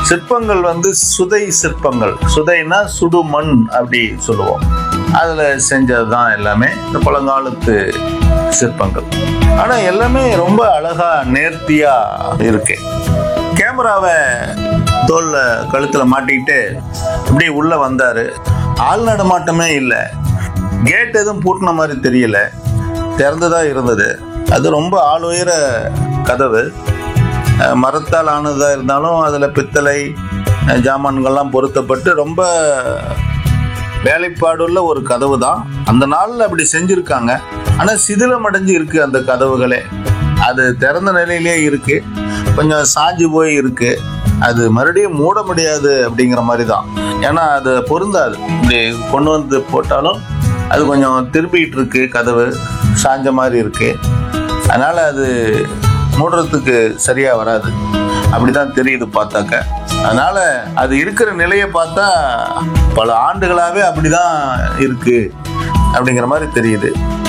சிற்பங்கள் வந்து சுதை சிற்பங்கள் சுதைனா சுடு மண் அப்படி சொல்லுவோம் அதில் செஞ்சது தான் எல்லாமே இந்த பழங்காலத்து சிற்பங்கள் ஆனால் எல்லாமே ரொம்ப அழகா நேர்த்தியா இருக்கு கேமராவை தோல்ல கழுத்தில் மாட்டிக்கிட்டு இப்படி உள்ள வந்தாரு ஆள் நடமாட்டமே இல்லை கேட் எதுவும் பூட்டின மாதிரி தெரியல திறந்துதா இருந்தது அது ரொம்ப ஆள் உயர கதவு அஹ் மரத்தால் ஆனதாக இருந்தாலும் அதில் பித்தளை அஹ் ஜாமான்கள்லாம் பொருத்தப்பட்டு ரொம்ப வேலைப்பாடுள்ள ஒரு கதவு தான் அந்த நாளில் அப்படி செஞ்சுருக்காங்க ஆனால் சிதிலம் அடைஞ்சு இருக்கு அந்த கதவுகளே அது திறந்த நிலையிலே இருக்கு கொஞ்சம் சாஞ்சு போய் இருக்கு அது மறுபடியும் மூட முடியாது அப்படிங்கிற மாதிரி தான் ஏன்னா அது பொருந்தாது இப்படி கொண்டு வந்து போட்டாலும் அது கொஞ்சம் திருப்பிக்கிட்டு இருக்கு கதவு சாஞ்ச மாதிரி இருக்கு அதனால அது மூடுறதுக்கு சரியா வராது அப்படிதான் தெரியுது பார்த்தாக்க அதனால அது இருக்கிற நிலையை பார்த்தா பல ஆண்டுகளாகவே அப்படிதான் இருக்கு அப்படிங்கிற மாதிரி தெரியுது